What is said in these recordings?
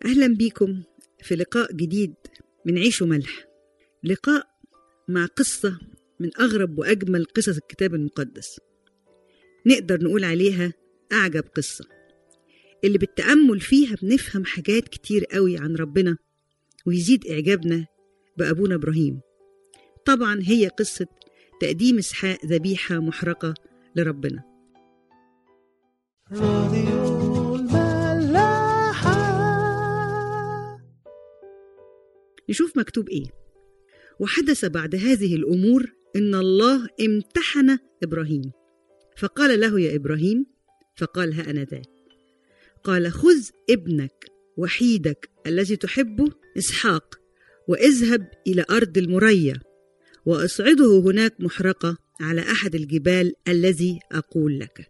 أهلا بيكم في لقاء جديد من عيش وملح لقاء مع قصة من أغرب وأجمل قصص الكتاب المقدس نقدر نقول عليها أعجب قصة اللي بالتأمل فيها بنفهم حاجات كتير قوي عن ربنا ويزيد إعجابنا بأبونا إبراهيم طبعا هي قصة تقديم إسحاق ذبيحة محرقة لربنا راديو الملاحة نشوف مكتوب إيه وحدث بعد هذه الأمور إن الله امتحن إبراهيم فقال له يا إبراهيم فقال ها أنا ذا قال خذ ابنك وحيدك الذي تحبه إسحاق واذهب إلى أرض المريا وأصعده هناك محرقة على أحد الجبال الذي أقول لك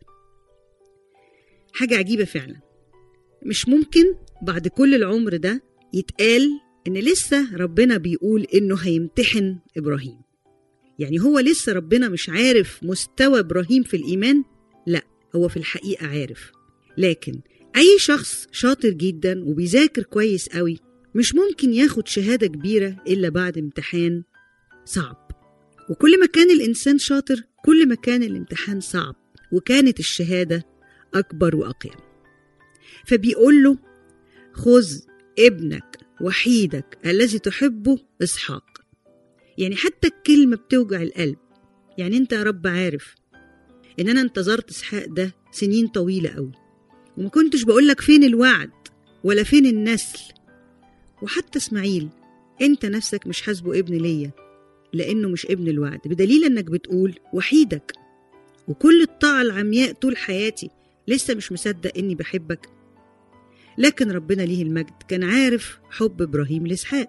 حاجة عجيبة فعلا مش ممكن بعد كل العمر ده يتقال إن لسه ربنا بيقول إنه هيمتحن إبراهيم يعني هو لسه ربنا مش عارف مستوى إبراهيم في الإيمان؟ لا هو في الحقيقة عارف لكن أي شخص شاطر جدا وبيذاكر كويس قوي مش ممكن ياخد شهادة كبيرة إلا بعد امتحان صعب وكل ما كان الإنسان شاطر كل ما كان الامتحان صعب وكانت الشهادة أكبر وأقيم فبيقول له خذ ابنك وحيدك الذي تحبه إسحاق يعني حتى الكلمة بتوجع القلب يعني أنت يا رب عارف إن أنا انتظرت إسحاق ده سنين طويلة قوي وما كنتش بقولك فين الوعد ولا فين النسل وحتى إسماعيل أنت نفسك مش حاسبه ابن ليا لأنه مش ابن الوعد بدليل إنك بتقول وحيدك وكل الطاعة العمياء طول حياتي لسه مش مصدق إني بحبك لكن ربنا ليه المجد كان عارف حب إبراهيم لإسحاق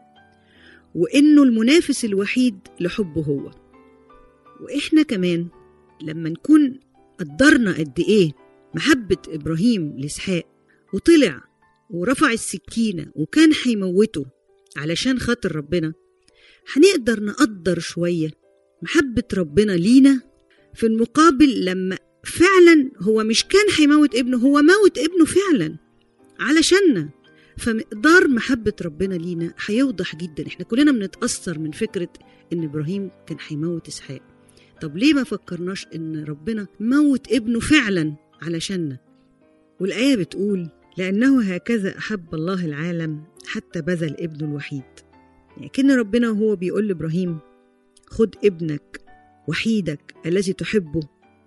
وإنه المنافس الوحيد لحبه هو وإحنا كمان لما نكون قدرنا قد إيه محبة إبراهيم لإسحاق وطلع ورفع السكينة وكان هيموته علشان خاطر ربنا هنقدر نقدر شوية محبة ربنا لينا في المقابل لما فعلا هو مش كان هيموت ابنه هو موت ابنه فعلا علشاننا فمقدار محبة ربنا لينا هيوضح جدا احنا كلنا بنتأثر من فكرة ان ابراهيم كان هيموت اسحاق طب ليه ما فكرناش ان ربنا موت ابنه فعلا علشاننا والآية بتقول لأنه هكذا أحب الله العالم حتى بذل ابنه الوحيد يعني كأن ربنا وهو بيقول لإبراهيم خد ابنك وحيدك الذي تحبه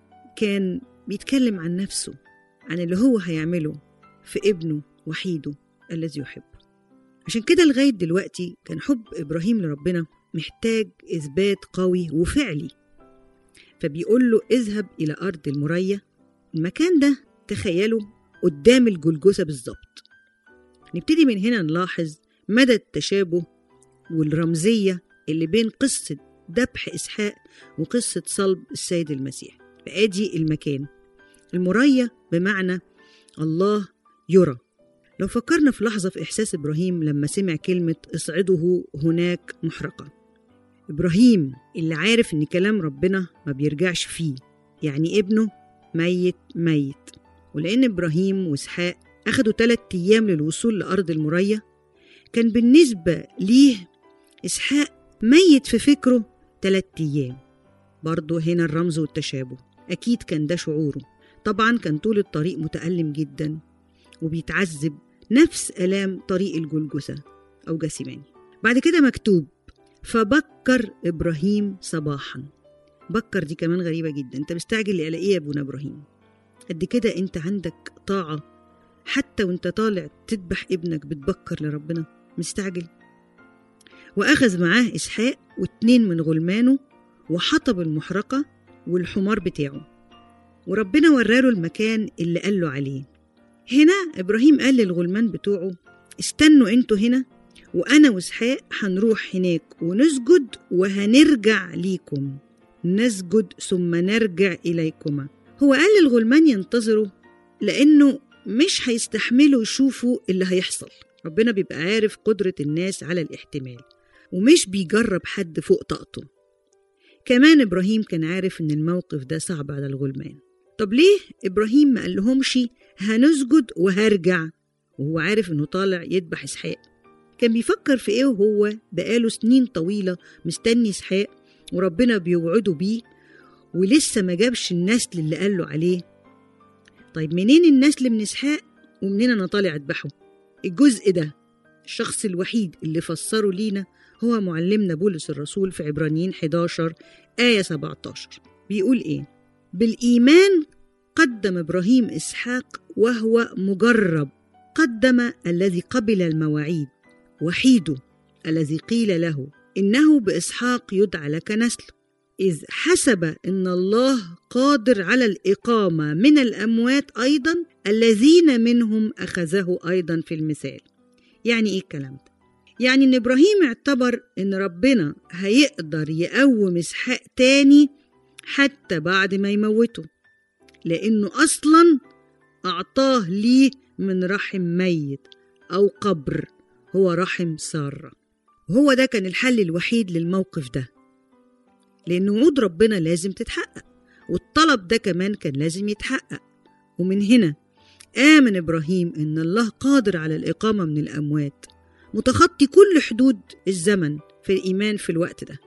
كان بيتكلم عن نفسه عن اللي هو هيعمله في ابنه وحيده الذي يحبه عشان كده لغاية دلوقتي كان حب إبراهيم لربنا محتاج إثبات قوي وفعلي فبيقول له اذهب إلى أرض المريا المكان ده تخيلوا قدام الجلجثة بالظبط نبتدي من هنا نلاحظ مدى التشابه والرمزية اللي بين قصة ذبح إسحاق وقصة صلب السيد المسيح فآدي المكان المريا بمعنى الله يرى لو فكرنا في لحظة في إحساس إبراهيم لما سمع كلمة اصعده هناك محرقة إبراهيم اللي عارف إن كلام ربنا ما بيرجعش فيه يعني ابنه ميت ميت ولأن إبراهيم وإسحاق أخدوا ثلاثة أيام للوصول لأرض المريا كان بالنسبة ليه إسحاق ميت في فكره ثلاثة أيام برضه هنا الرمز والتشابه أكيد كان ده شعوره طبعا كان طول الطريق متألم جدا وبيتعذب نفس آلام طريق الجلجثة أو جسيماني بعد كده مكتوب فبكر إبراهيم صباحا بكر دي كمان غريبة جدا أنت مستعجل لإيه يا أبونا إبراهيم قد كده أنت عندك طاعة حتى وأنت طالع تذبح ابنك بتبكر لربنا مستعجل وأخذ معاه إسحاق واتنين من غلمانه وحطب المحرقة والحمار بتاعه وربنا وراله المكان اللي قال له عليه هنا إبراهيم قال للغلمان بتوعه استنوا انتوا هنا وأنا وإسحاق هنروح هناك ونسجد وهنرجع ليكم نسجد ثم نرجع إليكما هو قال للغلمان ينتظروا لأنه مش هيستحملوا يشوفوا اللي هيحصل ربنا بيبقى عارف قدرة الناس على الاحتمال ومش بيجرب حد فوق طاقته كمان إبراهيم كان عارف إن الموقف ده صعب على الغلمان طب ليه إبراهيم ما قال لهمش هنسجد وهرجع وهو عارف إنه طالع يذبح إسحاق كان بيفكر في إيه وهو بقاله سنين طويلة مستني إسحاق وربنا بيوعده بيه ولسه ما جابش النسل اللي قاله عليه طيب منين النسل من إسحاق ومنين أنا طالع أذبحه الجزء ده الشخص الوحيد اللي فسره لينا هو معلمنا بولس الرسول في عبرانيين 11 آية 17 بيقول إيه؟ بالإيمان قدم إبراهيم إسحاق وهو مجرب قدم الذي قبل المواعيد وحيده الذي قيل له إنه بإسحاق يدعى لك نسل إذ حسب إن الله قادر على الإقامة من الأموات أيضا الذين منهم أخذه أيضا في المثال يعني إيه الكلام ده؟ يعني إن إبراهيم اعتبر إن ربنا هيقدر يقوم إسحاق تاني حتى بعد ما يموته لأنه أصلا أعطاه ليه من رحم ميت أو قبر هو رحم سارة وهو ده كان الحل الوحيد للموقف ده لأن وعود ربنا لازم تتحقق والطلب ده كمان كان لازم يتحقق ومن هنا آمن إبراهيم إن الله قادر على الإقامة من الأموات متخطي كل حدود الزمن في الإيمان في الوقت ده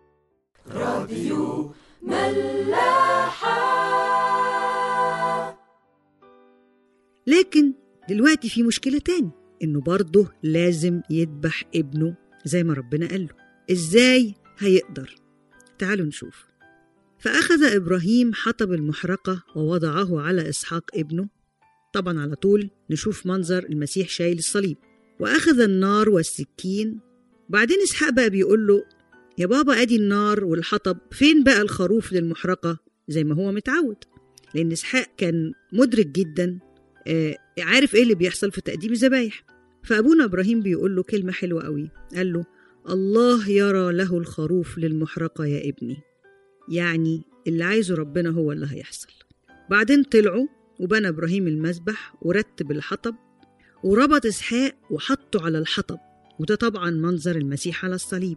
لكن دلوقتي في مشكلة تاني إنه برضه لازم يذبح ابنه زي ما ربنا قال له إزاي هيقدر تعالوا نشوف فأخذ إبراهيم حطب المحرقة ووضعه على إسحاق ابنه طبعا على طول نشوف منظر المسيح شايل الصليب وأخذ النار والسكين بعدين إسحاق بقى بيقول له يا بابا أدي النار والحطب فين بقى الخروف للمحرقة زي ما هو متعود لأن إسحاق كان مدرك جدا آه، عارف إيه اللي بيحصل في تقديم الذبايح فأبونا إبراهيم بيقول له كلمة حلوة قوي قال له الله يرى له الخروف للمحرقة يا ابني يعني اللي عايزه ربنا هو اللي هيحصل بعدين طلعوا وبنى إبراهيم المذبح ورتب الحطب وربط إسحاق وحطه على الحطب وده طبعا منظر المسيح على الصليب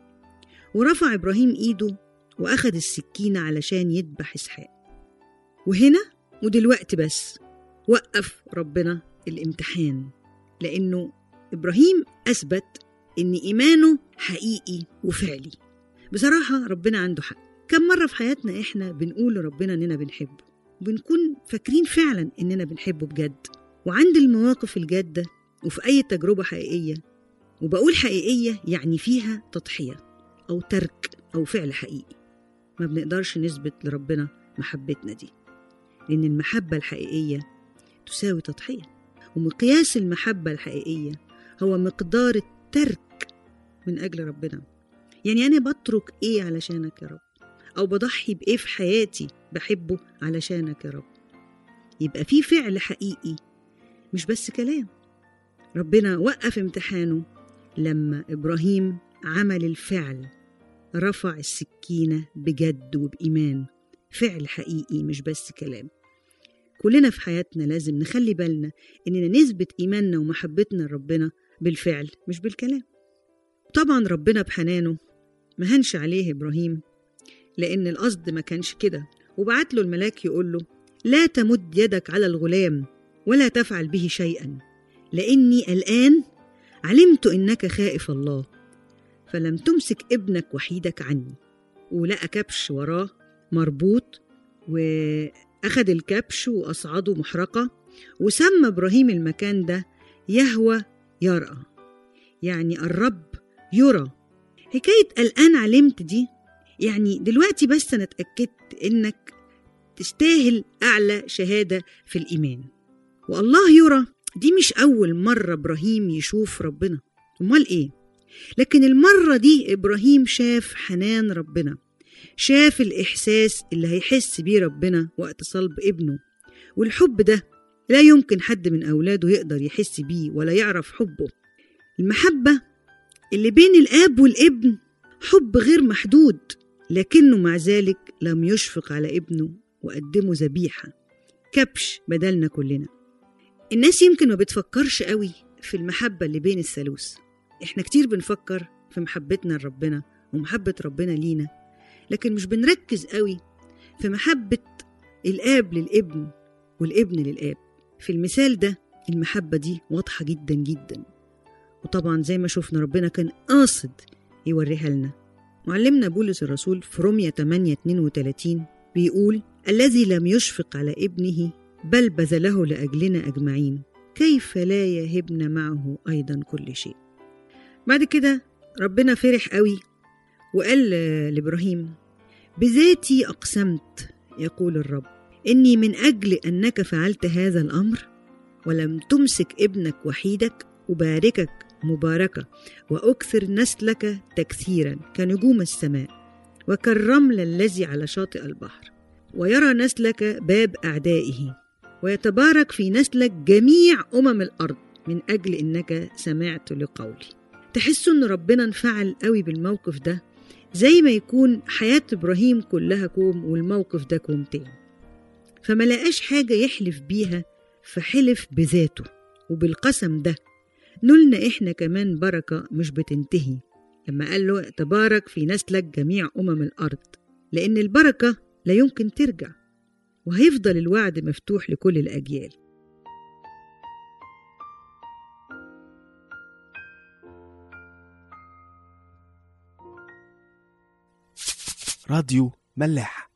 ورفع إبراهيم إيده وأخد السكينة علشان يذبح إسحاق وهنا ودلوقتي بس وقف ربنا الامتحان لأنه إبراهيم أثبت إن إيمانه حقيقي وفعلي بصراحة ربنا عنده حق كم مرة في حياتنا إحنا بنقول لربنا إننا بنحبه بنكون فاكرين فعلا إننا بنحبه بجد وعند المواقف الجادة وفي أي تجربة حقيقية وبقول حقيقية يعني فيها تضحية أو ترك أو فعل حقيقي ما بنقدرش نثبت لربنا محبتنا دي لأن المحبة الحقيقية تساوي تضحية ومقياس المحبة الحقيقية هو مقدار الترك من أجل ربنا يعني أنا بترك إيه علشانك يا رب أو بضحي بإيه في حياتي بحبه علشانك يا رب يبقى في فعل حقيقي مش بس كلام ربنا وقف امتحانه لما إبراهيم عمل الفعل رفع السكينة بجد وبإيمان فعل حقيقي مش بس كلام كلنا في حياتنا لازم نخلي بالنا إننا نثبت إيماننا ومحبتنا لربنا بالفعل مش بالكلام طبعا ربنا بحنانه ما هنش عليه إبراهيم لأن القصد ما كانش كده وبعت له الملاك يقول له لا تمد يدك على الغلام ولا تفعل به شيئا لاني الان علمت انك خائف الله فلم تمسك ابنك وحيدك عني ولقى كبش وراه مربوط واخد الكبش واصعده محرقه وسمى ابراهيم المكان ده يهوى يرأى يعني الرب يرى حكايه الان علمت دي يعني دلوقتي بس انا اتاكدت انك تستاهل اعلى شهاده في الايمان والله يرى دي مش أول مرة إبراهيم يشوف ربنا أمال إيه؟ لكن المرة دي إبراهيم شاف حنان ربنا شاف الإحساس اللي هيحس بيه ربنا وقت صلب ابنه والحب ده لا يمكن حد من أولاده يقدر يحس بيه ولا يعرف حبه المحبة اللي بين الآب والابن حب غير محدود لكنه مع ذلك لم يشفق على ابنه وقدمه ذبيحة كبش بدلنا كلنا الناس يمكن ما بتفكرش قوي في المحبة اللي بين الثالوث احنا كتير بنفكر في محبتنا لربنا ومحبة ربنا لينا لكن مش بنركز قوي في محبة الآب للابن والابن للآب في المثال ده المحبة دي واضحة جدا جدا وطبعا زي ما شفنا ربنا كان قاصد يوريها لنا معلمنا بولس الرسول في رومية 8 32 بيقول الذي لم يشفق على ابنه بل بذله لأجلنا أجمعين كيف لا يهبنا معه أيضا كل شيء بعد كده ربنا فرح قوي وقال لإبراهيم بذاتي أقسمت يقول الرب إني من أجل أنك فعلت هذا الأمر ولم تمسك ابنك وحيدك أباركك مباركة وأكثر نسلك تكثيرا كنجوم السماء وكالرمل الذي على شاطئ البحر ويرى نسلك باب أعدائه ويتبارك في نسلك جميع أمم الأرض من أجل إنك سمعت لقولي تحسوا إن ربنا انفعل قوي بالموقف ده زي ما يكون حياة إبراهيم كلها كوم والموقف ده كوم تاني فما لقاش حاجة يحلف بيها فحلف بذاته وبالقسم ده نلنا إحنا كمان بركة مش بتنتهي لما قال له تبارك في نسلك جميع أمم الأرض لأن البركة لا يمكن ترجع وهيفضل الوعد مفتوح لكل الأجيال راديو ملاح